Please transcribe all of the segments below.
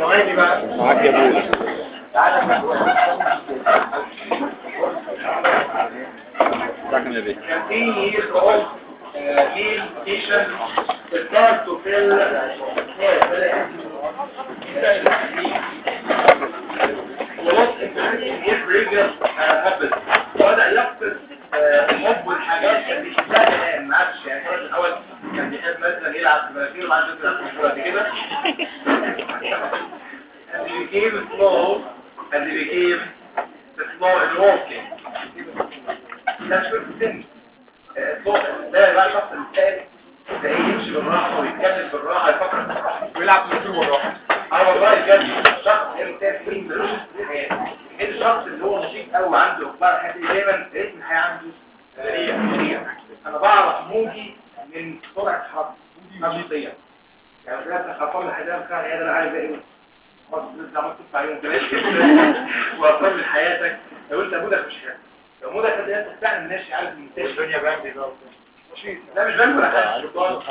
ثواني بقى معاك يا ابويا ساكن يا بيه Fifteen years old uh, male patient start to feel خلاص انت ريجر هبل وبدأ يفقد آه، الحب والحاجات كان بيحبها الان ما عادش يعني كان الاول كان بيحب مثلا يلعب في المناخير وما عادش يلعب في الكوره دي كده and he became slow and he became slow in walking ده شوف السن آه، صوت ده بقى شخص الثالث ده يمشي بالراحه ويتكلم بالراحه يفكر بالراحه ويلعب في الفيلم والراحة اه والله بجد شخص انسان فيه ملوش في الحياه الشخص اللي هو نشيط قوي عنده اخبار حياتي دايما رتم الحياه عنده سريع سريع انا بعرف موجي من سرعه حرب نشيطيه يعني ثلاثة خطر الحياه بتاع العياده انا عارف ايه خلاص لسه عملت تدفع يوم كمان واطمن حياتك لو انت مودك مش حلو لو مودك قد ايه فعلا ماشي عارف منتشر الدنيا بامبي بقى لا مش بنك ولا حاجه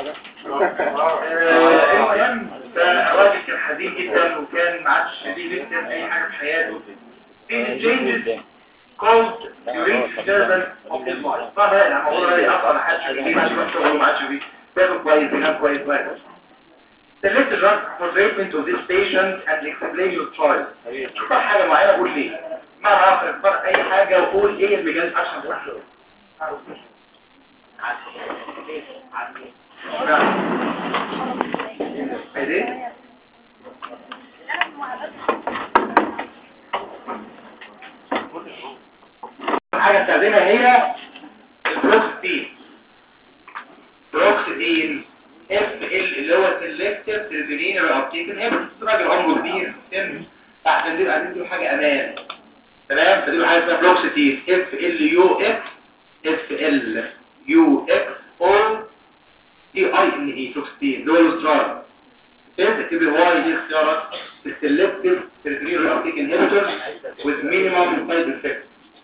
آه، المهم فالراجل كان حزين جدا وكان ما عادش ليه لسه اي حاجه في حياته في changes caused during disturbance of his life طبعا بقى لما هو راجل اصلا ما حدش بيه ما عادش بيروح شغله ما عادش بيه بياكل كويس بينام كويس كويس Select the drug for treatment of this patient and explain your choice. اختار حاجة معينة قول ليه. ما اعرف اختار اي حاجة وقول ايه الميكانيزم اكشن بتاعها. ايه حاجة استخدمها هي البروكسيتين بروكسيتين اف ال اللي هو سيلكتيف تريبينين رابتيك انهبيتور راجل عمره كبير سن فعشان دي عايزين له حاجة امان تمام فدي حاجة اسمها بروكسيتين اف ال يو اف اف ال يو اكس او تي اي ان اي فلوكستين اللي هو الوسترال انت تكتب واي دي اختيارات السلكتيف تريبينين رابتيك انهبيتور with minimum side effects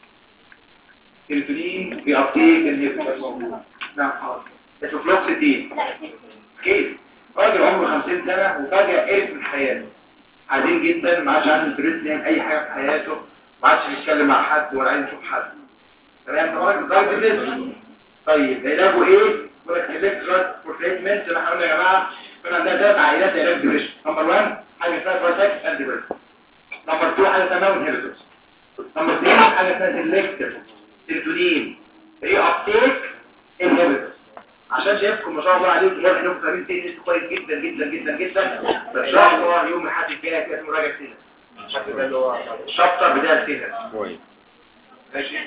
الفلين بيابتيك انهبيتور نعم حاضر اسمه فلوكستين كيف راجل عمره 50 سنة وفجأة قرف من حياته عادين جدا ما عادش عنده ستريس يعمل اي حاجة في حياته ما عادش بيتكلم مع حد ولا عايز يشوف حد تمام طبعا راجل ضايق جدا طيب علاجه ايه؟ يقول لك سيلكت دراج فور تريتمنت زي ما احنا قلنا يا جماعه كنا عندنا ثلاث عائلات علاج ديبريشن نمبر 1 حاجه اسمها بروتكت اند ديبريشن نمبر 2 حاجه اسمها انهبيتورز نمبر 3 حاجه اسمها سيلكتيف سيرتولين ري ابتيك انهبيتورز عشان شايفكم ما شاء الله عليكم واضح انكم فاهمين تنس كويس جدا جدا جدا جدا فان شاء الله يوم الاحد الجاي كده اسمه راجع سنه الشكل ده اللي هو الشابتر بتاع السنه كويس ماشي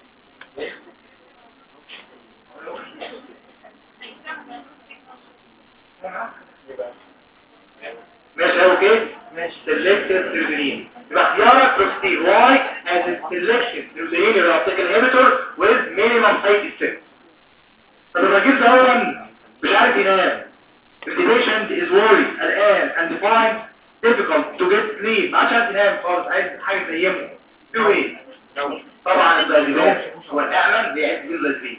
ماشي اوكي ماشي سيلكتيف تريبينين يبقى اختيارك بروستين واي از سيلكتيف تريبينين الرابطيك انهبيتور with minimum side effects طب الراجل ده هو مش عارف ينام the patient is worried الان and finds difficult to get sleep ما عادش عارف ينام خالص عايز حاجه تنيمه do ايه طبعا الدايجنوز هو الاعمل بيعد باللازمين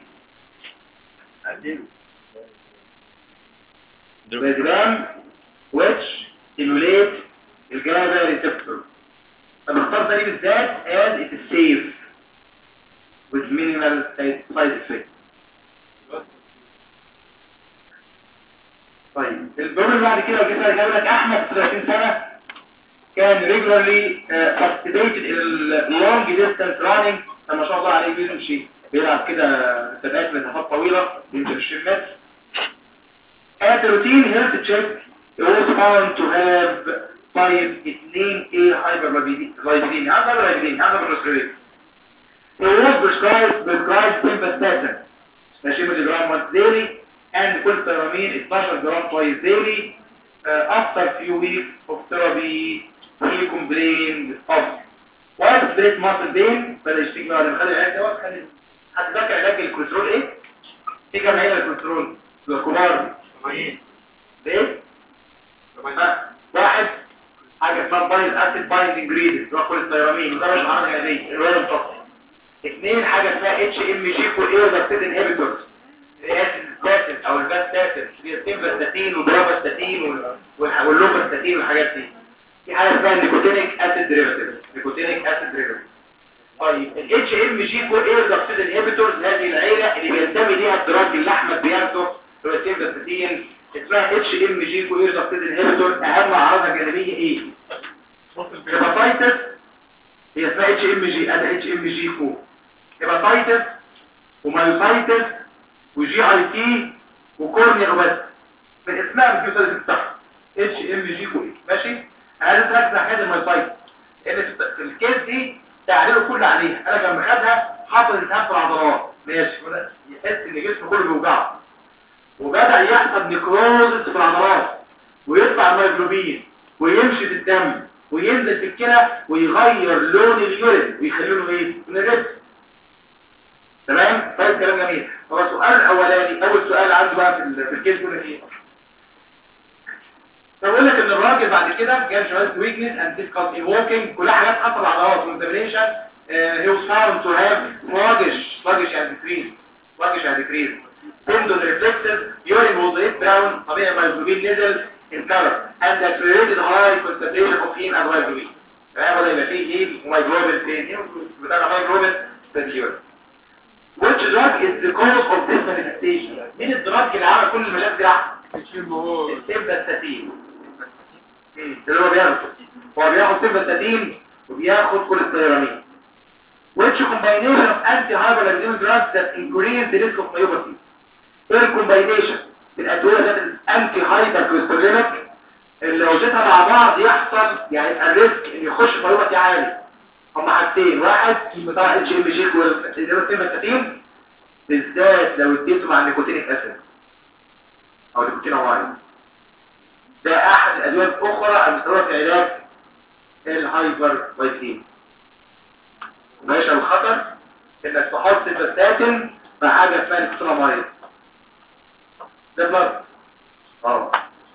الدايجرام which stimulate الجابا ريسبتور فبختار ده ليه بالذات as it is safe with minimal side effects طيب الدور اللي بعد كده وجيت جايب لك احمد 30 سنه كان regularly uh, participated in long distance running كان ما شاء الله عليه بيمشي بيلعب كده مسابقات مسافات طويله بيمشي 20 متر At the routine health check it was found to have type 2A hyperlipidemia hyperlipidemia hyperlipidemia It was prescribed prescribed simvastatin ماشي مليجرام once daily and كل ترامين 12 جرام twice daily uh, after few weeks of therapy he complained of white split muscle pain بدأ يشتكي بعد ما خد العلاج دوت خد هتذكر علاج الكوليسترول ايه؟ في كام علاج الكوليسترول؟ الكبار 80 ليه؟ ها، واحد حاجة اسمها بايل اسيد بايند انجريدنت اللي هو كوليستيرامين وده مش عارف يعني ايه الرواية المفصل اثنين حاجة اسمها اتش ام جي كو ايه وبكتيد انهبيتورز الاسيد او الباستاتين بيرتين باستاتين ودراباستاتين واللوباستاتين والحاجات دي في حاجه اسمها نيكوتينيك اسيد ديريفاتيف نيكوتينيك اسيد ديريفاتيف طيب ال ام جي كو اير دكتيد انهبيتورز هذه العيله اللي بينتمي ليها الدراج اللي احمد بياخده بروتين بستين اسمها اتش ام جي كو اير دكتيد انهبيتور اهم اعراضها الجانبيه ايه هيباتايتس هي اسمها اتش ام جي ادي اتش ام جي كو هيباتايتس ومايوسايتس وجي اي تي وكورنيا وبس من اسمها بتجيب ثلاث بتاعها اتش ام جي كو ماشي انا عايز اركز على حاجه المايوسايتس لان في الكيس دي تعليله كله عليها انا لما خدها حصل التهاب في العضلات ماشي يحس ان جسمه كله بيوجعه وبدا يحصل نيكروزس في العضلات ويطلع الميوجلوبين ويمشي في الدم وينزل في الكلى ويغير لون اليورين ويخلي له ايه من الرد تمام طيب كلام جميل هو السؤال الاولاني اول سؤال عنده بقى في ال- في الكيس بيقول لك ايه بقول لك ان الراجل بعد كده جاب شويه ويكنس اند ديسكاس ان ووكينج كلها حاجات حصل على العضلات والانتمينيشن هي was found to have sluggish sluggish and decrease sluggish and decrease tendon reflexes urine was red brown طبيعي myoglobin نزل in color and accelerated high concentration of heme and myoglobin تمام ولا يبقى فيه هيم ومايجلوبين فين هيم بتاع مايجلوبين في اليورين which drug is the cause of this manifestation مين الدراج اللي عمل كل المشاكل دي السيمباستاتين اللي هو بياخد هو بياخد سيمباستاتين وبياخد كوليستيرامين which combination of anti-hyperlipidemic drugs that increase the risk of myopathy ايه الكومباينيشن الادويه ذات الانتي هايبركوليستيريميك اللي لو جيتها مع بعض يحصل يعني يبقى الريسك ان يخش ميوباتي عالي هما حاجتين واحد بتاع اتش ام جي والسيمباستاتين بالذات لو اديته مع النيكوتينيك اسيد او نيكوتينامايد ده احد الادويه الاخرى المستخدمه في علاج الهايبر لايكيميا ماشي الخطر انك تحط سيمباستاتين مع حاجه اسمها نيكوتينامايد ده بلد اه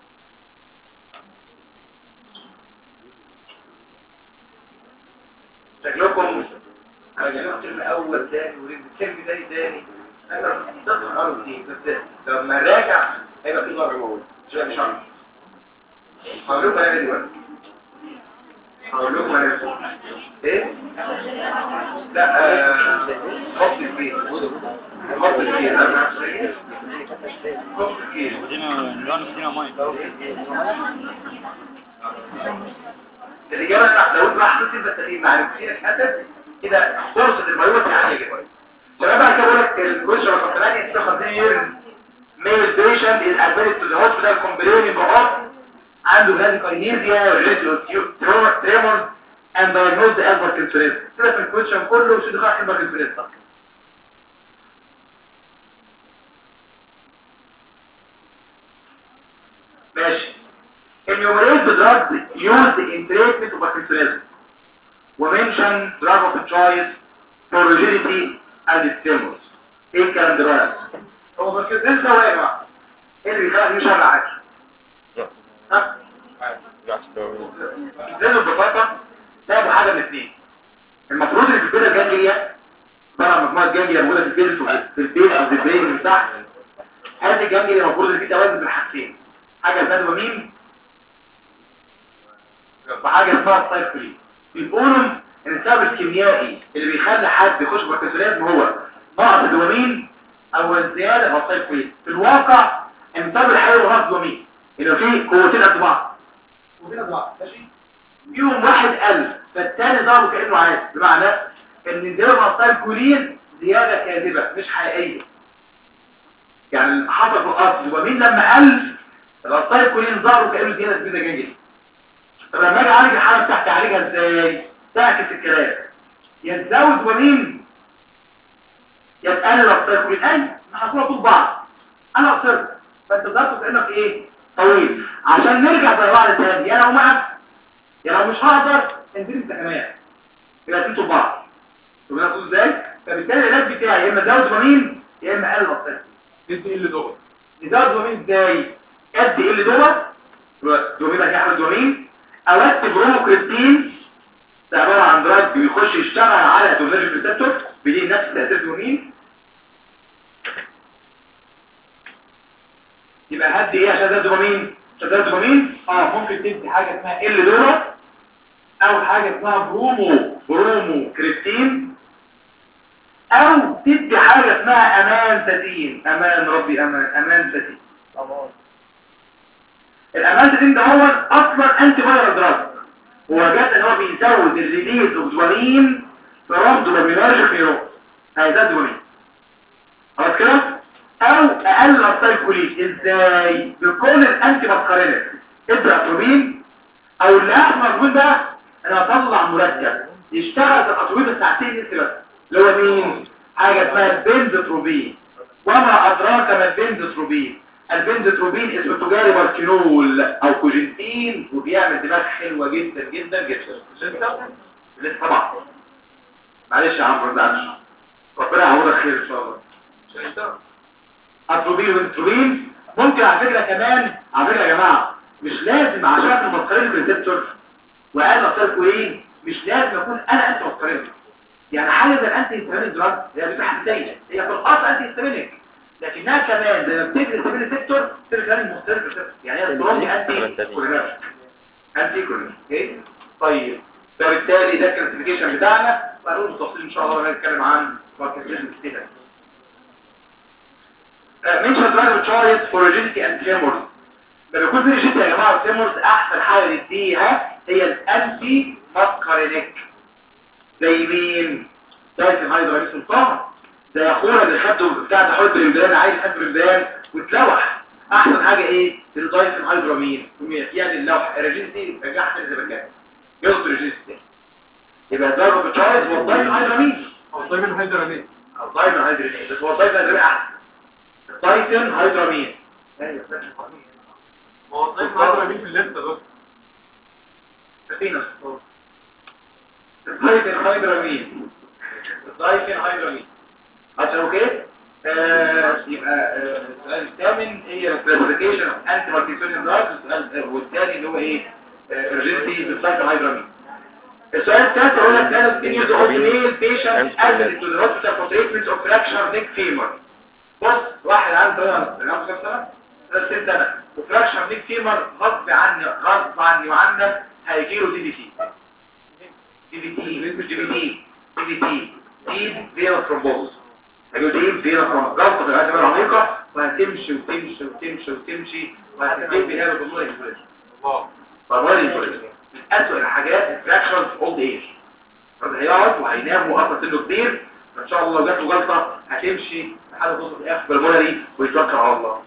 شكلكم انا جايبكم الترم اول ثاني والترم تاني تاني انا تصل الارض دي بس لما نراجع هيبقى في ضرر شويه مش عارف هقول لكم انا دلوقتي هقول لكم انا ايه لا آه، خط البيت خط البيت انا خط البيت ودينا نران فينا ماي الإجابة لا لو انت راح تصير بالتقييم مع نفسيك أسد كده فرصة المعلومة عالية جدا شباب بقى كده بقول لك الكويشن رقم 8 56 male patient is admitted to the hospital complaining of عنده bradykinesia residual tremors and diagnosed as Parkinson's كده في الكويشن كله وشو دخل حين Parkinson's ماشي enumerate the drugs used in treatment of Parkinsonism ومنشن drug of choice for rigidity and stimulus ايه الكلام ده بقى هو باركنسونيزم ده يا جماعه ايه اللي بيخليك مش على عادي ها لازم ببساطه تعمل حاجه من اثنين المفروض ان الكبيره الجانجليا طبعا مجموعه جانجليا موجوده في البيت في البيت او في البرين من تحت هذه الجانجليا المفروض ان في توازن بين حاجتين حاجه اسمها دوبامين وحاجه اسمها السايكلين بيقولوا ان السبب الكيميائي اللي بيخلي حد يخش باركنسونيزم هو نقص الدوبامين او الزياده في السايكلين في الواقع ان السبب الحقيقي هو نقص الدوبامين انه في قوتين قد بعض قوتين قد بعض ماشي فيهم واحد قل فالتاني ضربه كانه عادي بمعنى ان الزياده في السايكلين زياده كاذبه مش حقيقيه يعني حصل في الارض الدوبامين لما قل السايكلين ظهروا كانه زياده كبيره جدا طب لما اجي اعالج الحاله بتاعتي اعالجها ازاي تعكس الكلام يا تزود دوبامين يا تقلل السايكلين اي محصوله طول بعض انا قصرت فانت ضربت كانك ايه طويل عشان نرجع زي بعض تاني يا لو معك يا لو مش هقدر انزل انت كمان يبقى انتوا بعض طب انا اقول ازاي فبالتالي العلاج بتاعي يا اما زود دوبامين يا اما قلل السايكلين انت ايه اللي دوبر نزود دوبامين ازاي قد ايه اللي دوبر دوبامين هيعمل دوبامين اوقات بروموكريبتين ده عباره عن دراج بيخش يشتغل على دوبلاج ريسبتور بيدي نفس تاثير دوبامين يبقى هدي ايه عشان ده دوبامين عشان ده دوبامين اه ممكن تدي حاجه اسمها ال دوبر او حاجة اسمها برومو برومو كريستين او تدي حاجة اسمها امان ستين امان ربي امان امان ستين الامان ستين ده هو اصلا انتي فايرال دراج هو جات ان هو بيزود الريليز اوف دوبامين في رمض دوبامينرجيك نيرون هيزاد دوبامين خلاص كده او اقل السايكوليت ازاي بكل الانتي ماسكارينيك ادراتروبين او اللي احمر دول بقى انا اطلع مركب يشتغل في الاطويب الساعتين انت بس اللي هو مين حاجه اسمها البنزوتروبين وما ادراك ما البنزوتروبين البنزوتروبين اسمه تجاري باركينول او كوجنتين وبيعمل دماغ حلوه جدا جدا جدا لسه لسه طبعا معلش يا عمرو ما تزعلش ربنا يعوضك خير ان شاء الله اتروبين وانتروبين ممكن على فكره كمان على فكره يا جماعه مش لازم عشان المسكرين ريسبتور وانا اختار ايه مش لازم اكون انا انت مسكرين يعني حاجه زي الانتي هيستامينيك دراج هي بتبقى حساسيه هي في الاصل انتي هيستامينيك لكنها كمان زي ما بتجري الهيستامين ريسبتور بتجري كمان المسكرين ريسبتور يعني هي سترونج انتي كولينرجيك انتي كولينرجيك اوكي طيب فبالتالي ده الكلاسيفيكيشن بتاعنا وهنقول بالتفصيل ان شاء الله لما نتكلم عن ماركتيشن ستيتس mention drug choice for rigidity and tremors لما يكون في rigidity يا جماعه tremors احسن حاجه نديها هي الانتي ماسكارينيك زي مين دايسن هيدراليس سلطان زي اخونا اللي خدته بتاع تحول بالبلان عايز يحب بالبلان واتلوح احسن حاجه ايه الدايسن هيدرامين يعني اللوح الريجيديتي يبقى احسن زي ما كان يظبط الريجيديتي يبقى الدرجه تشويس هو الدايسن هيدرامين او طيب الهيدرالين او الدايسن هيدرامين بس هو الدايسن هيدرامين احسن تايتن هيدرامين هو طيب الهيدرالين في الليسته بس فينا التايتن هيدرامين التايتن هيدرامين عشان اوكي آه يبقى آه، السؤال الثامن هي الكلاسيفيكيشن اوف انتي ماركيسونيان دراجز السؤال والثاني اللي هو ايه ريجنسي بالتايتن هيدرامين السؤال الثالث يقول لك ده continues of male patient admitted to the hospital for treatment of fracture neck femur بص واحد عنده عنده كام سنه 30 سنه وفراكشر نيك فيمر غصب عني غصب عني وعنك هيجي له دي بي تي دي بي تي مش دي بي تي دي بي تي دي فينا ثرومبوز هيجي دي فينا ثرومبوز جلطه في العزمه العميقه وهتمشي وتمشي وتمشي وتمشي وهتبتدي بيها بالمره الفلانيه اه بالمره الفلانيه من اسوء الحاجات الفراكشرز في اولد ايج الراجل هيقعد وهينام واصلا سنه كبير فان شاء الله لو جات له جلطه هتمشي لحد توصل في الاخر بالمونري ويتوكل على الله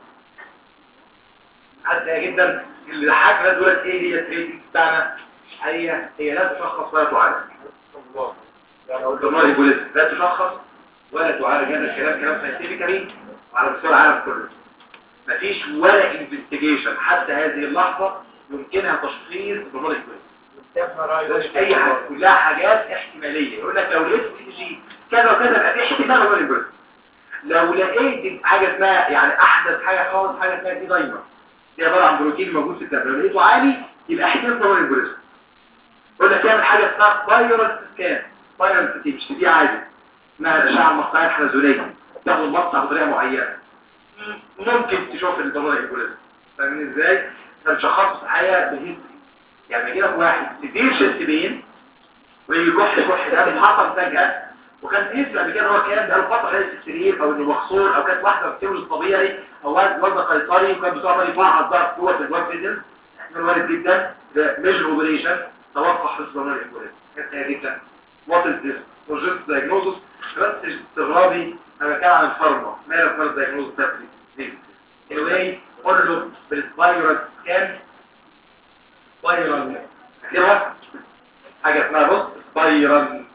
حد جدا اللي ضحكنا دولت ايه هي التريتمنت بتاعنا هي هي لا تشخص ولا تعالج يعني لو الدمار يقول لا تشخص ولا تعالج هذا الكلام كلام ساينتفيكالي على مستوى العالم كله مفيش ولا انفستيجيشن حتى هذه اللحظه يمكنها تشخيص الدمار يقول اي حاجه كلها حاجات احتماليه يقول لك لو لقيت سي جي كذا وكذا يبقى في احتمال هو اللي يقول لو لقيت حاجه اسمها يعني احدث حاجه خالص حاجه اسمها دي دايما دي عباره عن بروتين موجود في الدم لو لقيته عالي يبقى احتمال هو اللي يقول يقول لك يعمل حاجه اسمها فايرال سكان فايرال سكان مش دي عادي اسمها الاشعه المقطعيه الحلزونيه تاخد المقطع بطريقه معينه ممكن تشوف الضمير يقول فاهمين ازاي فنشخصه في الحقيقه بالهيستوري يعني يجي لك واحد سيفير شيست بين ويجي كح كح ده حصل فجأة وكان تحس قبل كده هو كان بقاله فترة خالص في السرير او انه مخصور او كانت واحدة بتولد طبيعي او واحد وزن قيصري وكان بتعمل يفعل ضغط جوه في الجواب فيزل من وارد جدا ده ميجر اوبريشن توقع حفظ ضمير الكوليس كانت هي جدا وات از ذس بروجكت دايجنوزس بس استغرابي انا كان عن الفارما مالك مال دايجنوزس تابلي anyway قول له بالسبايرال سكان سبايرال كده حاجة اسمها بص سبايرال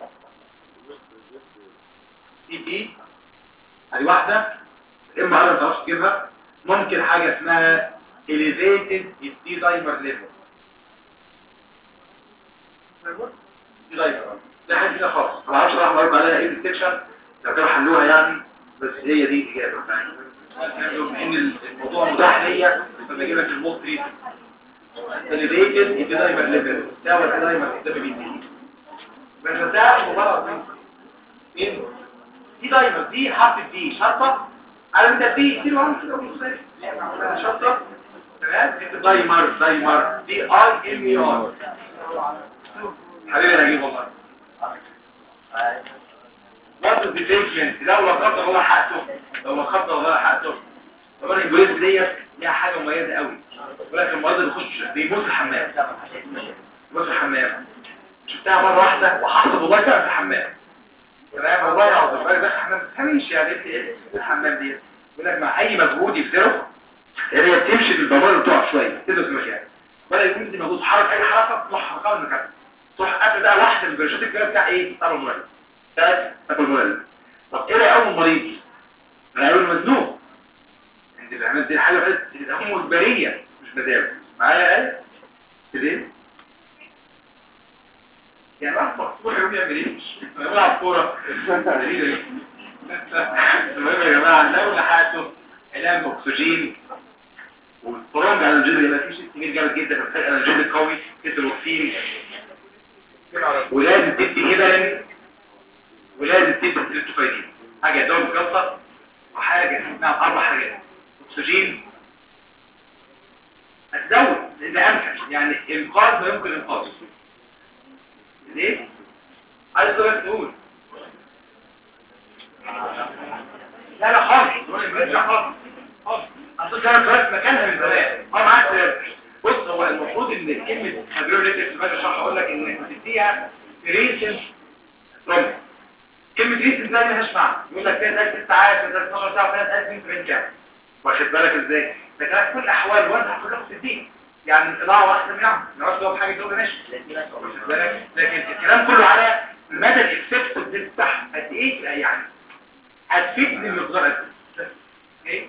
سي بي ادي واحدة اما انا ما تعرفش تجيبها ممكن حاجة اسمها elevated دي دايمر ليفل دي دايمر ده حاجة كده خالص ما اعرفش راح مربع عليها ايه السكشن لو كانوا حلوها يعني بس هي دي الاجابة ان الموضوع متاح ليا فبجيب لك المصري elevated in the dimer level ده ولا dimer ده بيدي بس ده مجرد مين دي دايمر دي حرف دي شرطه على انت دي دي وعامل كده ونص شرطه تمام انت دايمر دايمر دي اي ام اي ار حبيبي نجيب والله برضه الديفيشنت لو لا قدر الله حقته لو لا قدر الله حقته طبعا الجوليز ديت ليها حاجه مميزه قوي ولكن المريض اللي يخش بيموت في الحمام بيموت في الحمام شفتها مره واحده وحصل والله كان في الحمام تمام والله العظيم الراجل دخل الحمام ما تفهميش يعني ايه ايه الحمام ديت يقول لك مع اي مجهود يبذله يعني هي بتمشي بالبابور بتقع شويه تدرس المكان ولا يكون دي مجهود حركه اي حركه تروح حركه من مكانها تروح قبل بقى واحده من البرشات الكبيره بتاع ايه بتاع المريض ثلاث تاكل مريض طب ايه رأي اول مريض انا اقول مزنوق عند العمل دي حاجه بس هم مجبريه مش مزاج معايا ايه كده يعني واحد مقصود يوم يعمل ايه بيلعب كوره المهم يا جماعه لو لحقته علاج اكسجين والبرونج على الجلد يبقى فيه شيء كبير جامد جدا فبتحتاج على الجلد قوي كيتروكسين ولازم تدي هيبرين ولازم تدي تريبتوفايدين حاجه دواء مكسر وحاجه نعم اربع حاجات اكسجين هتزود اذا امكن يعني انقاذ ما يمكن انقاذه ليه؟ عايز تقول تقول لا لا خالص هو اللي خالص خالص اصل كانت بس مكانها من زمان اه معاك سير. بص هو المفروض ان كلمه هيدروليتكس باجي اشرح اقول لك ان بتديها ريسنت بروميس كلمه ريسنت ده ملهاش معنى يقول لك فيها ثلاث ساعات فيها 12 ساعه فيها 1000 من كام واخد بالك ازاي لكن في كل الاحوال وانت كلهم في الدين يعني الاضاءه واحده من نعم لو عايز تقول حاجه تقول ماشي واخد بالك لكن الكلام كله على مدى الاكسبتد بتاعها قد ايه يعني هتفيدني المقدار قد ايه اوكي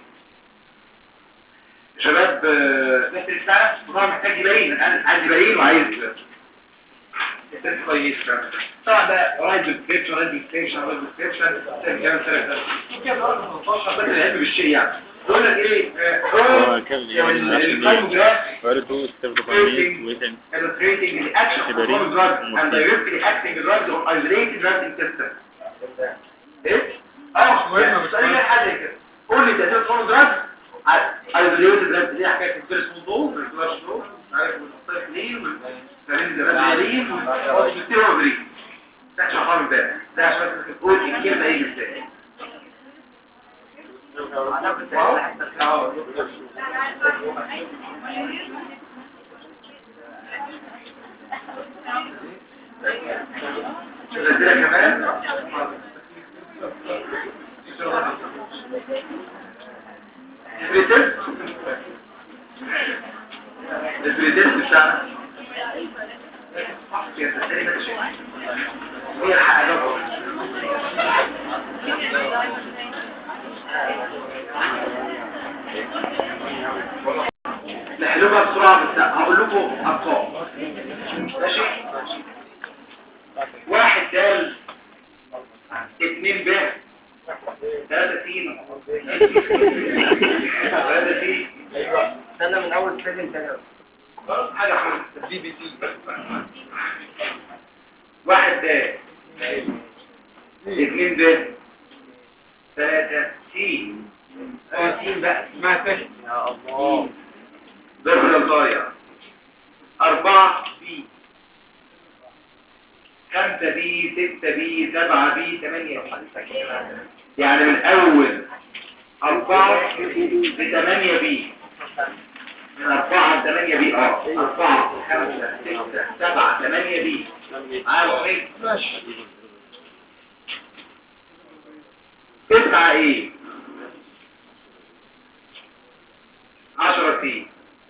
شباب آه، ناس الساعة طبعا محتاج يبين انا عايز يبين وعايز كويس طبعا ده رايد ديسكريبشن رايد ديسكريبشن رايد ديسكريبشن كمان سنة ده كده درجة 15 ده العلم بالشيء يعني يقول لك ايه هو كان يعني عشان الفايموجراف Where to stabilize within illustrating the action of common drugs and directly acting drugs or isolated drugs in system. ايه؟ اه يعني سؤال ليه حاجه كده قول لي تأثير common drugs isolated drugs دي حكايه الفيرس موضوع الفلاش دول عارف والمستقلين والكلام ده بالين والستيرويدين ده عشان خالص ده ده عشان بس تقول الكلمه ايه ازاي نزلها كمان البريتست البريتست بتاعنا هي الحق نحلوها بسرعة بس هقول لكم أرقام ماشي واحد دال اتنين ب ثلاثة سين ثلاثة سين استنى من اول سيزون تاني حاجة خالص بي بي سي واحد دال اتنين ب ثلاثة سين اه سين بقى اسمها فشل يا الله ضرب الضايع أربعة بي خمسة بي ستة بي سبعة بي ثمانية بي يعني من أول أربعة لثمانية بي من أربعة لثمانية بي اه أربعة خمسة ستة سبعة ثمانية بي معايا وحيد تسعة ايه عشرة بي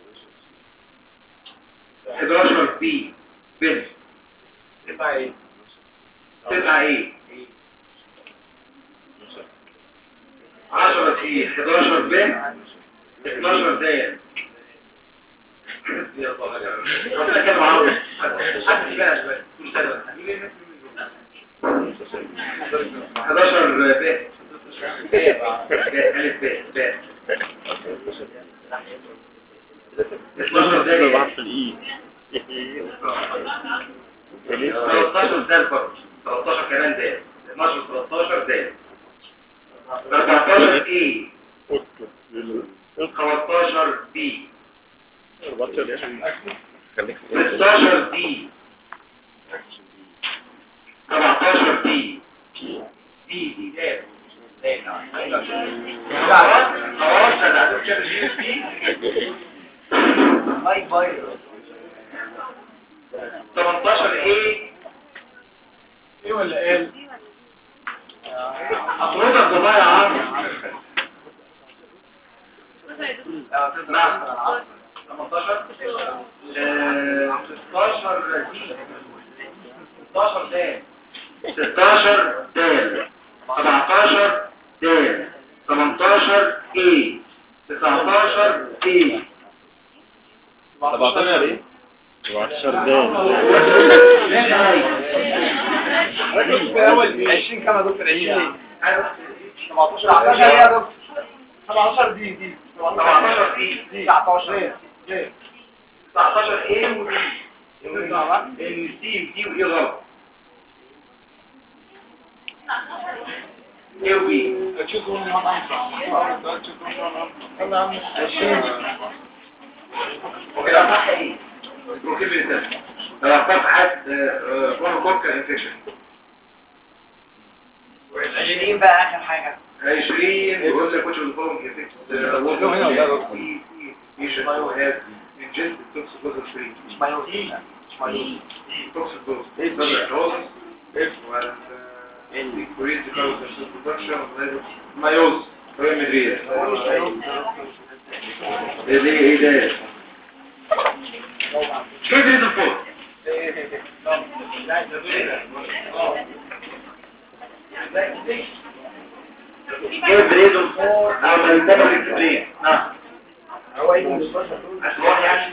11 بي بنت تبقى ايه تبقى ايه 10 بي 11 بنت 12 داير ربنا كان معاهم حد بقى شوية. كل سنة. 11 بنت ألف ب ب 12 داير بعرف الاي 13 زال برضه 13 كمان زال 12 13 زال 14 ايه 15 بي خليك 16 دي خلاص خلاص انا عايز كده جي اس بي باي باي 18 ايه ايه ولا قال اطردك والله يا عم نعم 18 آه، 16 دي 16 دال 16 دال 17 دال 18 ايه 19 ايه 17 ايه 17 دال ركز في اول 20 كام يا دكتور 20 17 ايه يا دكتور 17 دي دي 17 ايه دي 19 19 ايه ودي ان دي ودي وايه غلط ايه وبي وكده صح ايه وكيف الانسان لو فتحت برونكوكا انفكشن 20 بقى اخر حاجه 20 يقول لك which of the following effects uh, هنا ولا ده؟ patient who has ingested toxicological free مش مايوسين مش مايوسين toxicological tuberculosis if and uh, increase the cause of production of myos مدرية اللي ايه ده كيف ريزن فور كيف ريزن فور او ما يتبع الاكسبرين نعم هو ايه 16 عشان هو يعني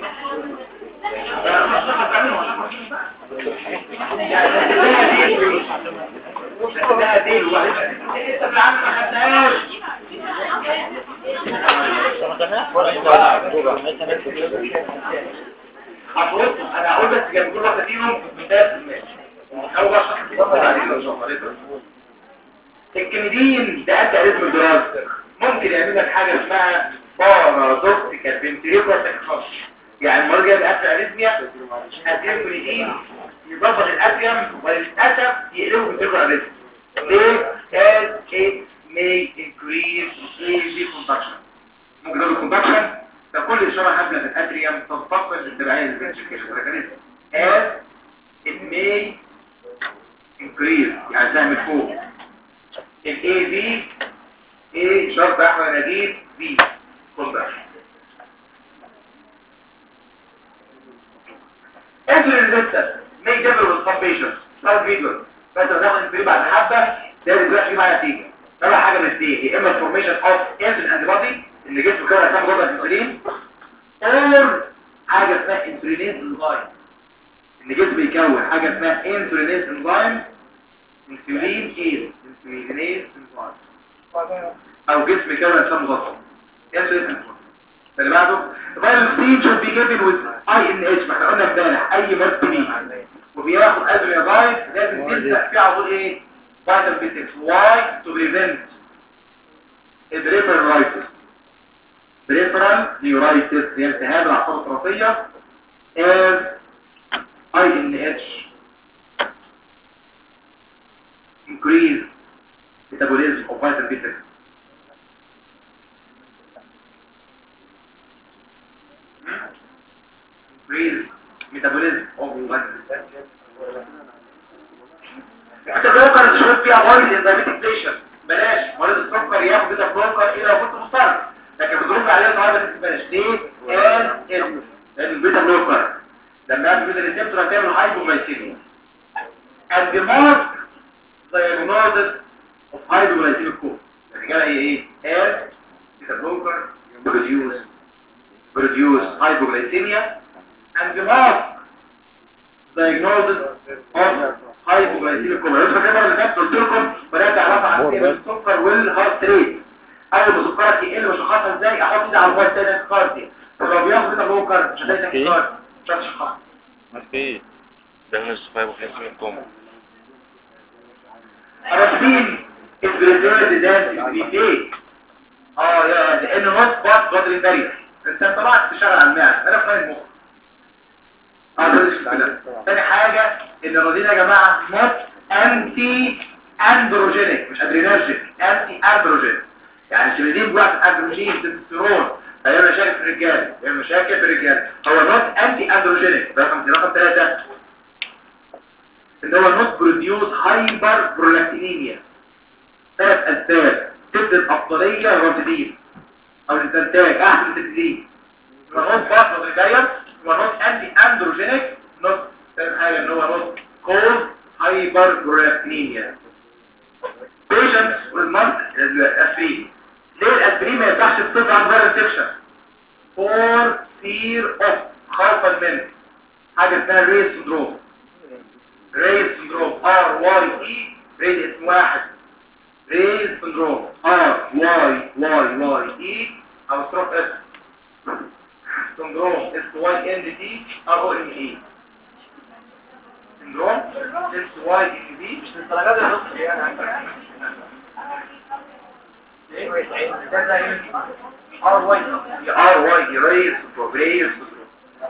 هترد انا هقول بس جنب كل واحده فيهم مثال المال اول بقى شخص بيفضل عليه لو شاء الله الكندين ده قد ريتم الدراسه ممكن يعمل لك حاجه اسمها بارادوكسيكال فنتريكولار تكفاش يعني المريض جاي بقفل اريثميا هديله كندين يضبط الاتريوم وللاسف يقلبه فنتريكولار اريثميا ليه؟ as it may increase easy conduction ممكن يقول conduction ده كل اشاره حبله في الاتريوم تنتقل للتبعيه للفنتريكولار as it may increase يعني سهم فوق ال AB A شرط احمد نجيب B كونتر انتر الريزيستر مي ديفل والفامبيشن سلايد فيديو بس داخل الفيديو بعد حبه ده دلوقتي معايا نتيجه ده حاجه من الاثنين يا اما الفورميشن اوف انسولين انتي بودي اللي جسمه كده هيسمى جوه الانسولين اور حاجه اسمها انسولينيز انزايم اللي جسمه يكون حاجه اسمها انسولينيز انزايم انسولين ايه انسولينيز انزايم او جسم يكون انسان مضاد انسولين انزايم اللي بعده فيروس سي should be given with INH ما احنا قلنا امبارح اي مرض بي وبياخد ادرينالين لازم تبدا فيه على طول ايه فيتامين بي 6 واي تو بريفنت البريفرال بريفرال نيورايتس هي التهاب الاعصاب الطرفيه as INH increase metabolism of vitamin B6 increase metabolism of vitamin B6 بيتا بلوكر تشوف فيها مريض الدايبيتيك بيشن بلاش مريض السكر ياخد بيتا بلوكر الى وقت مستقر لكن بترد عليها النهارده بلاش ليه؟ قال اسم لان البيتا بلوكر لما ياخد بيتا ريسبتور هتعمل هايبوغلايسيميا and the most diagnosis of hypoglycemic coma الرجاله هي ايه؟ قال بيتا بلوكر produce produce hypoglycemia and the most diagnosis of hypoglycemic coma يبقى كده اللي فات قلت لكم بدات اعرف عن السكر والهارت ريت اول ما سكرك يقل بشخصها ازاي احط ايدي على الموبايل تاني كارديا لو بياخد بيتا بلوكر مش هتلاقي اوكي. كارد مش هتشخص ما في ده من الصفايب وخلاص من الكوم الرصين البريزيرد ده بي فيك اه يا لان هوت بات قدر البريد انت طلعت تشتغل على المعده انا فاهم المخ اه ده مش كده تاني حاجه ان الرصين يا جماعه نوت انتي اندروجينيك مش ادرينرجيك انتي اندروجينيك يعني الشليدين بيعمل اندروجين تستوستيرون فيعمل مشاكل في الرجال يعمل مشاكل في الرجال هو نوت انتي اندروجينيك رقم رقم ثلاثة ان هو نوت بروديوس هايبر برولكتينيميا ثلاث اسباب تبدأ الافضلية الرافدين او الاستنتاج احسن التكليف ونوت فاصل الجاية ونوت انتي اندروجينيك نوت ثالث حاجة ان هو نوت كوز هايبر برولكتينيميا patients والمنطق الاسبرين ليه الاسبرين ما ينفعش تصدر عن فيرال انفكشن for fear of خوفا من حاجه اسمها ريس سندروم ريس سندروم ار واي اي ريس اسم واحد ريس سندروم ار واي واي واي اي او ستروك اس سندروم اس واي ان دي ار او ام اي سندروم اس واي ان دي مش للدرجات دي يا دكتور يعني ار واي ار واي ريس سندروم ريس سندروم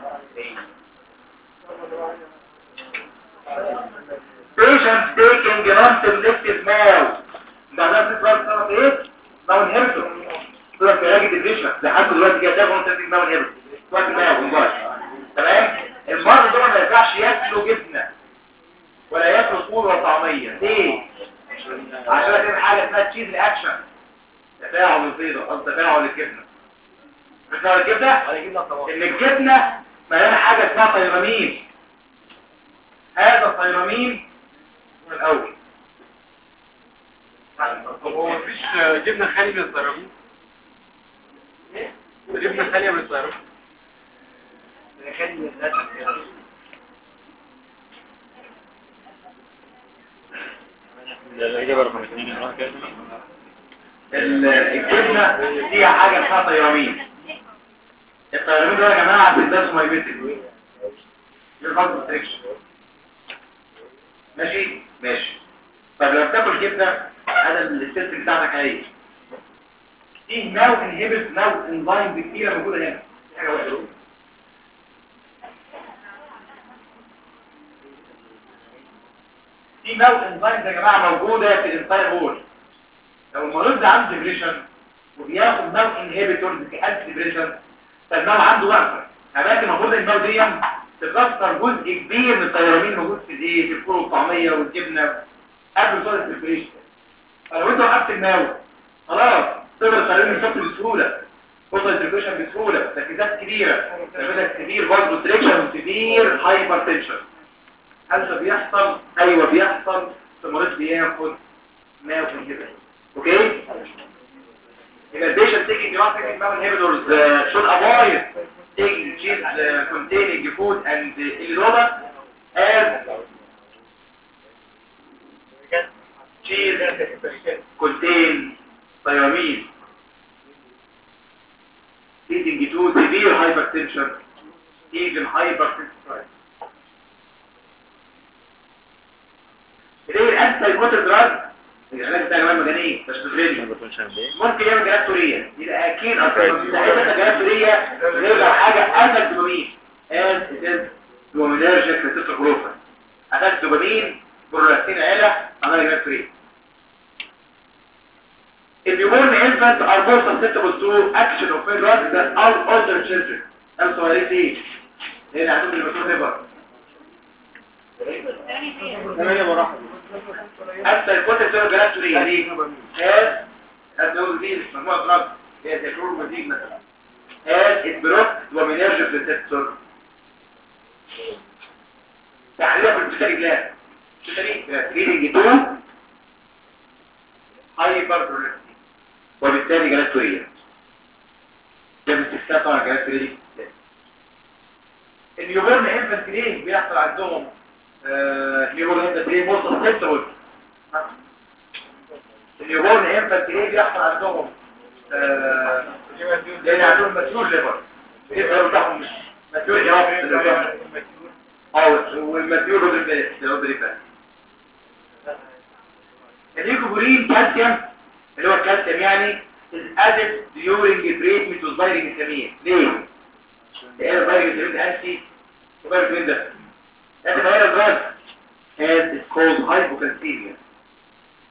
patients taking non-selective meds بعدها بتظهر سنة ايه؟ ماون هيرتو تظهر في علاج الدبريشن لحد دلوقتي كده تاخد نون-selective ماون هيرتو وقت ما والله تمام المرض ده ما ينفعش ياكلوا جبنة ولا ياكلوا فول ولا طعمية ليه؟ عشان كده حاجة اسمها تشيز رياكشن تفاعل البيضة قصد تفاعل الجبنة تفاعل الجبنة هنجيب لك طبعا ان الجبنة مليانة حاجة اسمها طيرامين هذا الطيرامين من الاول طب هو مفيش جبنة خالية من الطيرامين؟ جبنة خالية من الطيرامين الإجابة رقم اثنين نروح كده ال- الجبنة فيها حاجة اسمها طيرامين الطيرامين ده يا جماعة بيدرسوا مايبيتك للفضل ستريكشن ماشي ماشي طب لو بتاكل جبنة هذا السيستم بتاعتك ايه فيه ناو انهبت ناو انزيم كتيرة موجودة هنا دي حاجة وحشة في ناو انزيم يا جماعة موجودة في الانساير وول لو المريض ده عنده ديبريشن وبياخد نوع انهبيتورز كأنتي ديبريشن فالنوع عنده وقفه فبقى المفروض النوع دي تكسر جزء كبير من الطيرامين موجود في الايه في الفول والطعميه والجبنه قبل صوره الديبريشن فلو انت وقفت النوع خلاص تقدر الطيرامين يشط بسهوله توصل الديبريشن بسهوله تركيزات كبيره تعمل كبير برضه تريكشن وكبير هايبر تنشن هل ده بيحصل ايوه بيحصل المريض بياخد نوع انهبيتور اوكي يبقى البيشنت taking drug taking mount inhibitors uh, should avoid taking cheese uh, containing food and uh, illoba as cheese contain thiamine leading to severe hypertension even hypertension ليه الانتي كوتر دراج العلاج بتاع جمال مجانين مش بتغني ما بكونش عندي ممكن يعمل جلات سورية يبقى اكيد اصلا ساعتها جلات سورية غير لو حاجة قتل دوبامين as it is دوبامينرجيك receptor جلوفا قتل دوبامين برولاكتين عيلة عمل جلات سورية If you born infants are more susceptible to action of drugs than all older children. I'm sorry, ايه؟ هنا هتقول لي بسوط هبر. ثمانية مراحل حتى الكتل بتبقى جلات سورية ليه؟ هاز هتقول دي مجموعة دراج هي تكرور مزيج مثلا هاز اتبروك ومنرجف ريسبتور تحليلها في البيتاري جلاند البيتاري ريدنج تو هايبر وبالتالي جلات سورية ده باستثناء طبعا جلات سورية دي النيوبورن انفنت ليه بيحصل عندهم النيوبورن انفنت ليه مرصد سيبتول النيوبورن انفنت ليه بيحصل عندهم آه، لان عندهم مسؤول ليفر الليفر بتاعهم مش مسؤول جواب اه والمسؤول رودري رودري فات الليكوبورين كالسيوم اللي هو الكالسيوم يعني is added during treatment with vitamin ليه؟ لان الفيتامين ده انتي الفيتامين ده انتي فيروس دراج and it's called hypocalcemia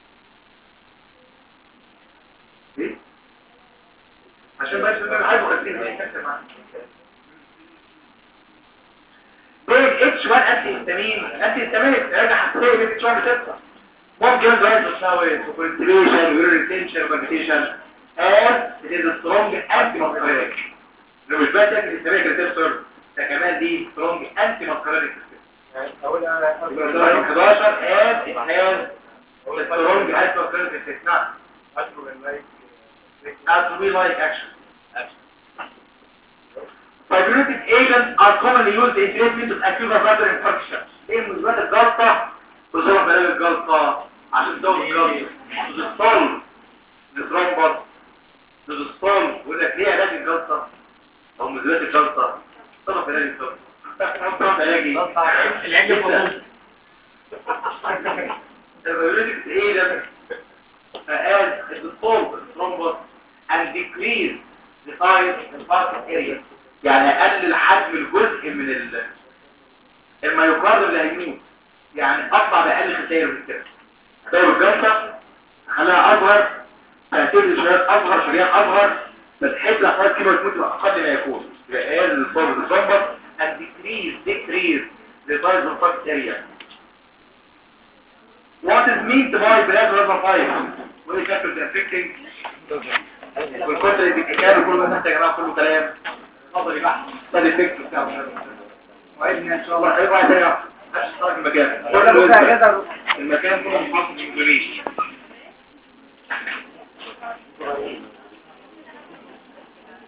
عشان بس انا عايز اقسم هيكسر معاك بيج اتش 1 اسي هيستامين اسي هيستامين راجع حساسيه بيج اتش 1 بتطلع ممكن درايف تساوي سوبرنتيشن وريتنشن كومبيتيشن as it is a strong anti-muscarinic لو مش بس الهيستاميك ريسبتور ده كمان دي strong anti-muscarinic اقول انا 11 as it has a strong anti-muscarinic effect نعم اطلب اللايك has to be like action Fibrinolytic agents are commonly used in treatment of acute respiratory infection. ايه مثبت الجلطة وظروف علاج الجلطة عشان تزود الجلطة تدستول لترمبط تدستول يقول لك ليه علاج الجلطة او مثبت الجلطة طرف علاج الجلطة طرف علاجي العلاج الفضول. Fibrinolytic agents as الدستول الترمبط and decrease the size and part area يعني اقلل حجم الجزء من ال الميوكارد اللي هيموت يعني اطلع باقل خسائر من كده خسائر الجلطه خلاها اصغر تاثير شريان اصغر شريان اصغر فتحس لحظات كده تموت اقل ما يكون يبقى اقل الصوب الصوبه and decrease decrease the size of part area what is meant by blood level 5 ودي شكل affecting والكتر اللي بيتكلم كله ده يا جماعه كله كلام اتفضل بقى ده الافكت بتاعه وعدنا ان شاء الله هيبقى ده مش المكان ولا بكره كده المكان كله محافظ بالانجليزي